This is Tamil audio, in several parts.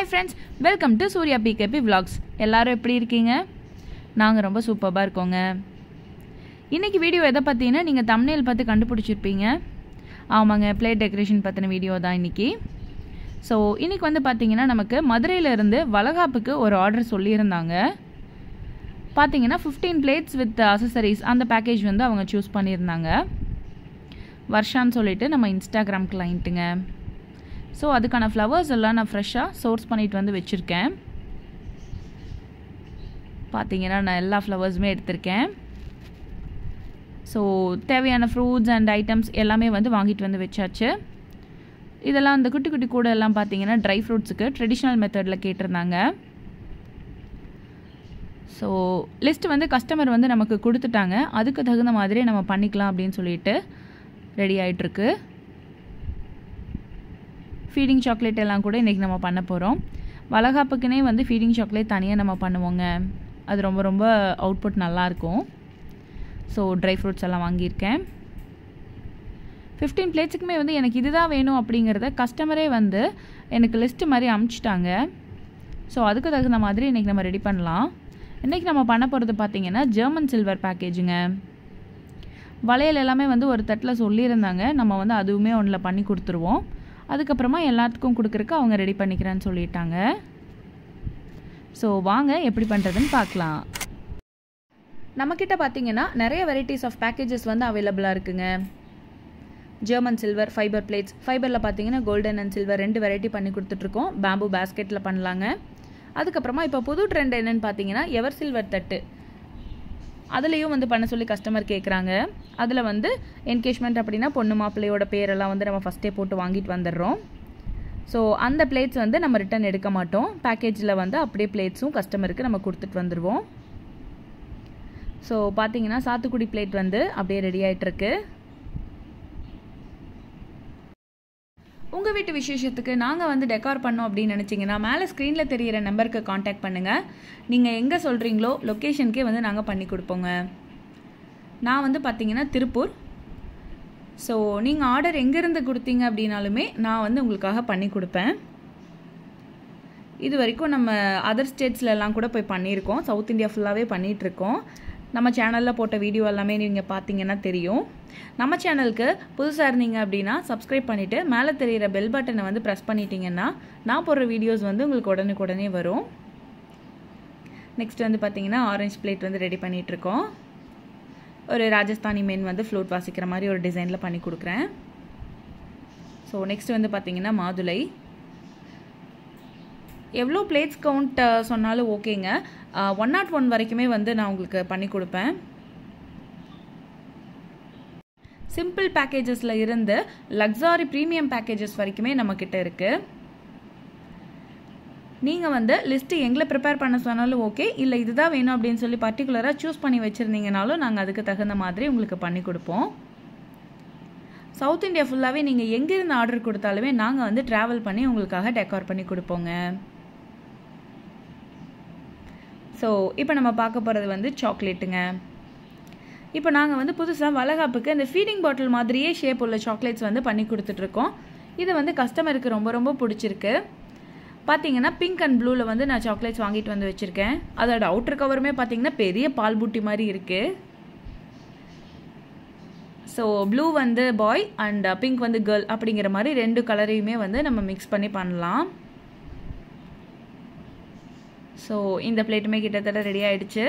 friends welcome to Surya PKB vlogs எல்லாரும் எப்படி இருக்கீங்க நாங்கள் ரொம்ப சூப்பராக இருக்கோங்க இன்றைக்கி வீடியோ எதை பற்றினா நீங்கள் தம்னேல் பார்த்து கண்டுபிடிச்சிருப்பீங்க ஆமாங்க பிளேட் டெக்கரேஷன் பற்றின வீடியோ தான் இன்றைக்கி ஸோ இன்றைக்கி வந்து பார்த்தீங்கன்னா நமக்கு மதுரையிலேருந்து வளகாப்புக்கு ஒரு ஆர்டர் சொல்லியிருந்தாங்க பார்த்தீங்கன்னா ஃபிஃப்டீன் பிளேட்ஸ் வித் அசசரிஸ் அந்த பேக்கேஜ் வந்து அவங்க சூஸ் பண்ணியிருந்தாங்க வர்ஷான்னு சொல்லிட்டு நம்ம இன்ஸ்டாகிராம் கிளைண்ட்டுங்க ஸோ அதுக்கான ஃப்ளவர்ஸ் எல்லாம் நான் ஃப்ரெஷ்ஷாக சோர்ஸ் பண்ணிட்டு வந்து வச்சுருக்கேன் பார்த்தீங்கன்னா நான் எல்லா ஃப்ளவர்ஸுமே எடுத்திருக்கேன் ஸோ தேவையான ஃப்ரூட்ஸ் அண்ட் ஐட்டம்ஸ் எல்லாமே வந்து வாங்கிட்டு வந்து வச்சாச்சு இதெல்லாம் அந்த குட்டி குட்டி கூட எல்லாம் பார்த்தீங்கன்னா ட்ரை ஃப்ரூட்ஸுக்கு ட்ரெடிஷ்னல் மெத்தடில் கேட்டிருந்தாங்க ஸோ லிஸ்ட் வந்து கஸ்டமர் வந்து நமக்கு கொடுத்துட்டாங்க அதுக்கு தகுந்த மாதிரி நம்ம பண்ணிக்கலாம் அப்படின்னு சொல்லிட்டு ரெடி ஆகிட்டுருக்கு ஃபீடிங் சாக்லேட் எல்லாம் கூட இன்றைக்கி நம்ம பண்ண போகிறோம் வளகாப்புக்குனே வந்து ஃபீடிங் சாக்லேட் தனியாக நம்ம பண்ணுவோங்க அது ரொம்ப ரொம்ப அவுட்புட் நல்லாயிருக்கும் ஸோ ட்ரை ஃப்ரூட்ஸ் எல்லாம் வாங்கியிருக்கேன் ஃபிஃப்டீன் பிளேட்ஸுக்குமே வந்து எனக்கு இதுதான் வேணும் அப்படிங்கிறத கஸ்டமரே வந்து எனக்கு லிஸ்ட்டு மாதிரி அமுச்சிட்டாங்க ஸோ அதுக்கு தகுந்த மாதிரி இன்றைக்கி நம்ம ரெடி பண்ணலாம் இன்றைக்கி நம்ம பண்ண போகிறது பார்த்திங்கன்னா ஜெர்மன் சில்வர் பேக்கேஜுங்க வளையல் எல்லாமே வந்து ஒரு தட்டில் சொல்லியிருந்தாங்க நம்ம வந்து அதுவுமே ஒன்றில் பண்ணி கொடுத்துருவோம் அதுக்கப்புறமா எல்லாத்துக்கும் கொடுக்குறக்கு அவங்க ரெடி பண்ணிக்கிறேன்னு சொல்லிட்டாங்க ஸோ வாங்க எப்படி பண்ணுறதுன்னு பார்க்கலாம் நம்மக்கிட்ட பார்த்தீங்கன்னா நிறைய வெரைட்டிஸ் ஆஃப் பேக்கேஜஸ் வந்து அவைலபிளாக இருக்குங்க ஜெர்மன் சில்வர் ஃபைபர் பிளேட்ஸ் ஃபைபரில் பார்த்தீங்கன்னா கோல்டன் அண்ட் சில்வர் ரெண்டு வெரைட்டி பண்ணி கொடுத்துட்ருக்கோம் பேம்பு பேஸ்கெட்டில் பண்ணலாங்க அதுக்கப்புறமா இப்போ புது ட்ரெண்ட் என்னென்னு பார்த்தீங்கன்னா எவர் சில்வர் தட்டு அதுலேயும் வந்து பண்ண சொல்லி கஸ்டமர் கேட்குறாங்க அதில் வந்து என்கேஜ்மெண்ட் அப்படின்னா பொண்ணு மாப்பிள்ளையோட பேரெல்லாம் வந்து நம்ம ஃபஸ்ட்டே போட்டு வாங்கிட்டு வந்துடுறோம் ஸோ அந்த பிளேட்ஸ் வந்து நம்ம ரிட்டன் எடுக்க மாட்டோம் பேக்கேஜில் வந்து அப்படியே பிளேட்ஸும் கஸ்டமருக்கு நம்ம கொடுத்துட்டு வந்துடுவோம் ஸோ பார்த்தீங்கன்னா சாத்துக்குடி பிளேட் வந்து அப்படியே ரெடி ஆகிட்டுருக்கு உங்கள் வீட்டு விசேஷத்துக்கு நாங்கள் வந்து டெக்கார் பண்ணோம் அப்படின்னு நினச்சிங்கன்னா மேலே ஸ்க்ரீனில் தெரிகிற நம்பருக்கு காண்டாக்ட் பண்ணுங்கள் நீங்கள் எங்கே சொல்கிறீங்களோ லொக்கேஷனுக்கே வந்து நாங்கள் பண்ணி கொடுப்போங்க நான் வந்து பார்த்தீங்கன்னா திருப்பூர் ஸோ நீங்கள் ஆர்டர் எங்கேருந்து கொடுத்தீங்க அப்படின்னாலுமே நான் வந்து உங்களுக்காக பண்ணி கொடுப்பேன் இது வரைக்கும் நம்ம அதர் ஸ்டேட்ஸ்லலாம் கூட போய் பண்ணியிருக்கோம் சவுத் இந்தியா ஃபுல்லாகவே பண்ணிகிட்ருக்கோம் நம்ம சேனலில் போட்ட வீடியோ எல்லாமே நீங்கள் பார்த்தீங்கன்னா தெரியும் நம்ம சேனலுக்கு புதுசாக இருந்தீங்க அப்படின்னா சப்ஸ்கிரைப் பண்ணிவிட்டு மேலே தெரிகிற பெல் பட்டனை வந்து ப்ரெஸ் பண்ணிட்டீங்கன்னா நான் போடுற வீடியோஸ் வந்து உங்களுக்கு உடனுக்குடனே வரும் நெக்ஸ்ட் வந்து பார்த்தீங்கன்னா ஆரஞ்சு பிளேட் வந்து ரெடி பண்ணிகிட்ருக்கோம் ஒரு ராஜஸ்தானி மென் வந்து ஃப்ளூட் வாசிக்கிற மாதிரி ஒரு டிசைனில் பண்ணி கொடுக்குறேன் ஸோ நெக்ஸ்ட் வந்து பார்த்தீங்கன்னா மாதுளை எவ்வளோ பிளேட்ஸ் கவுண்ட் சொன்னாலும் ஓகேங்க ஒன் நாட் ஒன் வரைக்குமே வந்து நான் உங்களுக்கு பண்ணி கொடுப்பேன் சிம்பிள் பேக்கேஜஸில் இருந்து லக்ஸாரி ப்ரீமியம் பேக்கேஜஸ் வரைக்குமே நம்மக்கிட்ட இருக்குது நீங்கள் வந்து லிஸ்ட்டு எங்களை ப்ரிப்பேர் பண்ண சொன்னாலும் ஓகே இல்லை இதுதான் வேணும் அப்படின்னு சொல்லி பர்டிகுலராக சூஸ் பண்ணி வச்சுருந்தீங்கனாலும் நாங்கள் அதுக்கு தகுந்த மாதிரி உங்களுக்கு பண்ணி கொடுப்போம் சவுத் இந்தியா ஃபுல்லாகவே நீங்கள் எங்கேருந்து ஆர்டர் கொடுத்தாலுமே நாங்கள் வந்து ட்ராவல் பண்ணி உங்களுக்காக டெக்கார் பண்ணி கொடுப்போங்க ஸோ இப்போ நம்ம பார்க்க போகிறது வந்து சாக்லேட்டுங்க இப்போ நாங்கள் வந்து புதுசாக வளகாப்புக்கு இந்த ஃபீடிங் பாட்டில் மாதிரியே ஷேப் உள்ள சாக்லேட்ஸ் வந்து பண்ணி கொடுத்துட்ருக்கோம் இது வந்து கஸ்டமருக்கு ரொம்ப ரொம்ப பிடிச்சிருக்கு பார்த்தீங்கன்னா பிங்க் அண்ட் ப்ளூவில் வந்து நான் சாக்லேட்ஸ் வாங்கிட்டு வந்து வச்சுருக்கேன் அதோட அவுட்டர் கவருமே பார்த்தீங்கன்னா பெரிய பால் பூட்டி மாதிரி இருக்குது ஸோ ப்ளூ வந்து பாய் அண்ட் பிங்க் வந்து கேர்ள் அப்படிங்கிற மாதிரி ரெண்டு கலரையுமே வந்து நம்ம மிக்ஸ் பண்ணி பண்ணலாம் ஸோ இந்த பிளேட்டுமே கிட்டத்தட்ட ரெடி ஆகிடுச்சு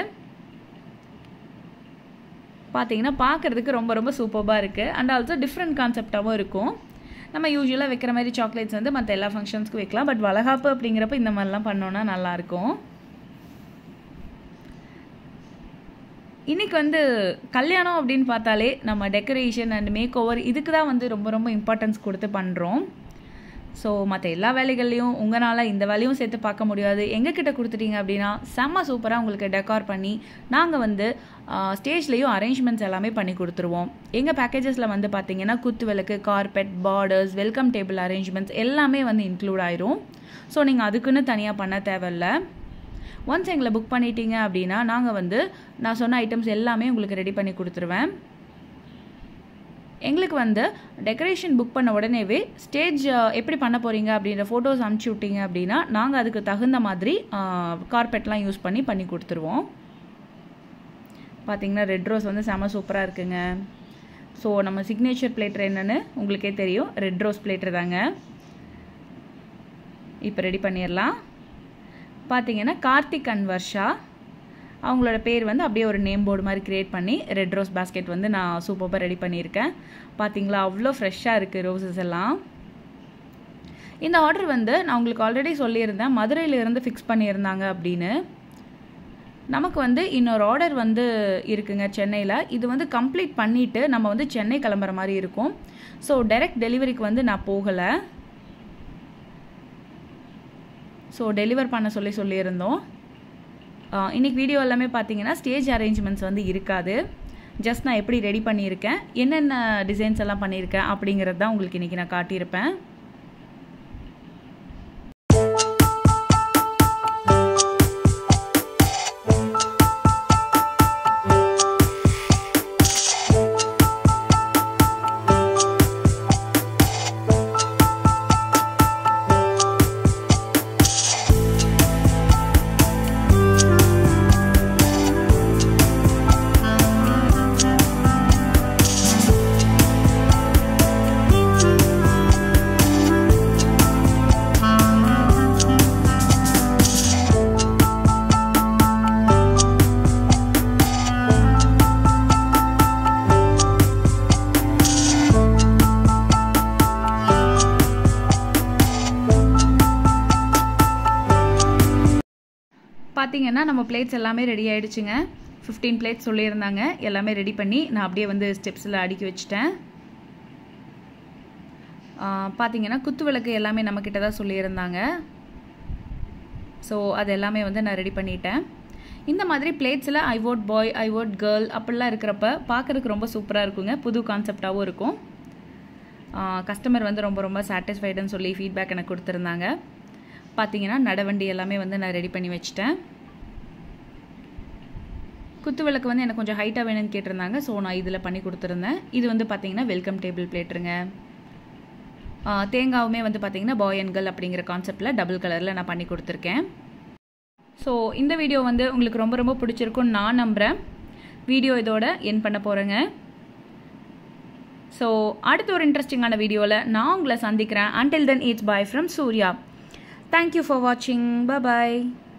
பார்த்தீங்கன்னா பார்க்குறதுக்கு ரொம்ப ரொம்ப சூப்பராக இருக்குது அண்ட் ஆல்சோ டிஃப்ரெண்ட் கான்செப்டாகவும் இருக்கும் நம்ம யூஸ்வலாக வைக்கிற மாதிரி சாக்லேட்ஸ் வந்து மற்ற எல்லா ஃபங்க்ஷன்ஸ்க்கும் வைக்கலாம் பட் வளகாப்பு அப்படிங்கிறப்ப இந்த மாதிரிலாம் பண்ணோன்னா நல்லாயிருக்கும் இன்றைக்கி வந்து கல்யாணம் அப்படின்னு பார்த்தாலே நம்ம டெக்கரேஷன் அண்ட் மேக் ஓவர் இதுக்கு தான் வந்து ரொம்ப ரொம்ப இம்பார்ட்டன்ஸ் கொடுத்து பண்ணுறோம் ஸோ மற்ற எல்லா வேலைகள்லையும் உங்களால் இந்த வேலையும் சேர்த்து பார்க்க முடியாது எங்ககிட்ட கொடுத்துட்டீங்க அப்படின்னா செம்ம சூப்பராக உங்களுக்கு டெக்கார் பண்ணி நாங்கள் வந்து ஸ்டேஜ்லேயும் அரேஞ்ச்மெண்ட்ஸ் எல்லாமே பண்ணி கொடுத்துருவோம் எங்கள் பேக்கேஜஸில் வந்து பார்த்தீங்கன்னா குத்து விளக்கு carpet borders welcome table arrangements எல்லாமே வந்து இன்க்ளூட் ஆயிரும் ஸோ நீங்கள் அதுக்குன்னு தனியாக பண்ண தேவையில்ல ஒன்ஸ் எங்களை புக் பண்ணிட்டீங்க அப்படின்னா நாங்கள் வந்து நான் சொன்ன ஐட்டம்ஸ் எல்லாமே உங்களுக்கு ரெடி பண்ணி கொடுத்துருவேன் எங்களுக்கு வந்து டெக்கரேஷன் புக் பண்ண உடனேவே ஸ்டேஜ் எப்படி பண்ண போகிறீங்க அப்படின்ற ஃபோட்டோஸ் அனுப்பிச்சி விட்டீங்க அப்படின்னா நாங்கள் அதுக்கு தகுந்த மாதிரி கார்பெட்லாம் யூஸ் பண்ணி பண்ணி கொடுத்துருவோம் பார்த்தீங்கன்னா ரெட் ரோஸ் வந்து செம சூப்பராக இருக்குங்க ஸோ நம்ம சிக்னேச்சர் பிளேட்டர் என்னென்னு உங்களுக்கே தெரியும் ரெட் ரோஸ் பிளேட்டர் தாங்க இப்போ ரெடி பண்ணிடலாம் பார்த்தீங்கன்னா கார்த்திக் அண்ட் வர்ஷா அவங்களோட பேர் வந்து அப்படியே ஒரு நேம் போர்டு மாதிரி க்ரியேட் பண்ணி ரெட் ரோஸ் பாஸ்கெட் வந்து நான் சூப்பராக ரெடி பண்ணியிருக்கேன் பார்த்தீங்களா அவ்வளோ ஃப்ரெஷ்ஷாக இருக்குது ரோசஸ் எல்லாம் இந்த ஆர்டர் வந்து நான் உங்களுக்கு ஆல்ரெடி சொல்லியிருந்தேன் மதுரையிலேருந்து ஃபிக்ஸ் பண்ணியிருந்தாங்க அப்படின்னு நமக்கு வந்து இன்னொரு ஆர்டர் வந்து இருக்குங்க சென்னையில் இது வந்து கம்ப்ளீட் பண்ணிவிட்டு நம்ம வந்து சென்னை கிளம்புற மாதிரி இருக்கும் ஸோ டைரக்ட் டெலிவரிக்கு வந்து நான் போகலை ஸோ டெலிவர் பண்ண சொல்லி சொல்லியிருந்தோம் இன்றைக்கி வீடியோ எல்லாமே பார்த்தீங்கன்னா ஸ்டேஜ் அரேஞ்ச்மெண்ட்ஸ் வந்து இருக்காது ஜஸ்ட் நான் எப்படி ரெடி பண்ணியிருக்கேன் என்னென்ன டிசைன்ஸ் எல்லாம் பண்ணியிருக்கேன் அப்படிங்கிறது தான் உங்களுக்கு இன்றைக்கி நான் காட்டியிருப்பேன் பார்த்தீங்கன்னா நம்ம பிளேட்ஸ் எல்லாமே ரெடி ஆகிடுச்சுங்க ஃபிஃப்டீன் பிளேட்ஸ் சொல்லியிருந்தாங்க எல்லாமே ரெடி பண்ணி நான் அப்படியே வந்து ஸ்டெப்ஸில் அடுக்கி வச்சுட்டேன் பார்த்தீங்கன்னா குத்து விளக்கு எல்லாமே நம்மக்கிட்ட தான் சொல்லியிருந்தாங்க ஸோ அது எல்லாமே வந்து நான் ரெடி பண்ணிட்டேன் இந்த மாதிரி பிளேட்ஸில் I vote boy I vote girl அப்படிலாம் இருக்கிறப்ப பார்க்குறதுக்கு ரொம்ப சூப்பராக இருக்குங்க புது கான்செப்டாகவும் இருக்கும் கஸ்டமர் வந்து ரொம்ப ரொம்ப சாட்டிஸ்ஃபைடுன்னு சொல்லி ஃபீட்பேக் எனக்கு கொடுத்துருந்தாங்க பார்த்தீங்கன்னா நடவண்டி எல்லாமே வந்து நான் ரெடி பண்ணி வச்சுட்டேன் குத்து விளக்கு வந்து எனக்கு கொஞ்சம் ஹைட்டாக வேணும்னு கேட்டிருந்தாங்க ஸோ நான் இதில் பண்ணி கொடுத்துருந்தேன் இது வந்து பார்த்தீங்கன்னா வெல்கம் டேபிள் பிளேட்டுருங்க தேங்காவுமே வந்து பார்த்தீங்கன்னா பாய் அண்ட் கேர்ள் அப்படிங்கிற கான்செப்டில் டபுள் கலரில் நான் பண்ணி கொடுத்துருக்கேன் ஸோ இந்த வீடியோ வந்து உங்களுக்கு ரொம்ப ரொம்ப பிடிச்சிருக்கும்னு நான் நம்புகிறேன் வீடியோ இதோட என் பண்ண போகிறேங்க ஸோ அடுத்த ஒரு இன்ட்ரெஸ்டிங்கான வீடியோவில் நான் உங்களை சந்திக்கிறேன் until then it's bye from Surya thank you for வாட்சிங் பபாய்